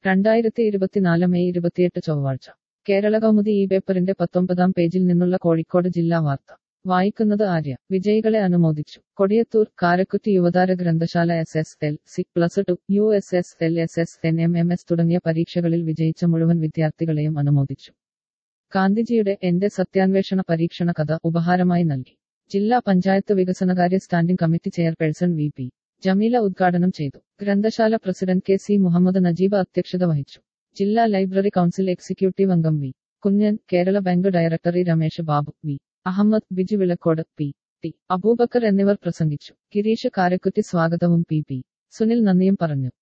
രണ്ടായിരത്തി ഇരുപത്തിനാല് മെയ് ഇരുപത്തിയെട്ട് ചൊവ്വാഴ്ച കേരള കൗമുദി ഈ പേപ്പറിന്റെ പത്തൊമ്പതാം പേജിൽ നിന്നുള്ള കോഴിക്കോട് ജില്ലാ വാർത്ത വായിക്കുന്നത് ആര്യ വിജയികളെ അനുമോദിച്ചു കൊടിയത്തൂർ കാരക്കുറ്റി യുവതാര ഗ്രന്ഥശാല S S L C plus two U S S L S S N M M S തുടങ്ങിയ പരീക്ഷകളിൽ വിജയിച്ച മുഴുവൻ വിദ്യാർത്ഥികളെയും അനുമോദിച്ചു ഗാന്ധിജിയുടെ എന്റെ സത്യാന്വേഷണ പരീക്ഷണ കഥ ഉപഹാരമായി നൽകി ജില്ലാ പഞ്ചായത്ത് വികസനകാര്യ standing committee chairperson V P Jameela ഉദ്ഘാടനം ചെയ്തു ഗ്രന്ഥശാല president K C Muhammad Najeeb അധ്യക്ഷത വഹിച്ചു ജില്ലാ ലൈബ്രറി കൗൺസിൽ എക്സിക്യൂട്ടീവ് അംഗം V Kunjan Kerala bank director E Ramesh Babu V Ahammed Biju Vilakkode P T Abubacker എന്നിവർ പ്രസംഗിച്ചു ഗിരീഷ് കാരക്കുറ്റി സ്വാഗതവും പി പി സുനിൽ നന്ദിയും പറഞ്ഞു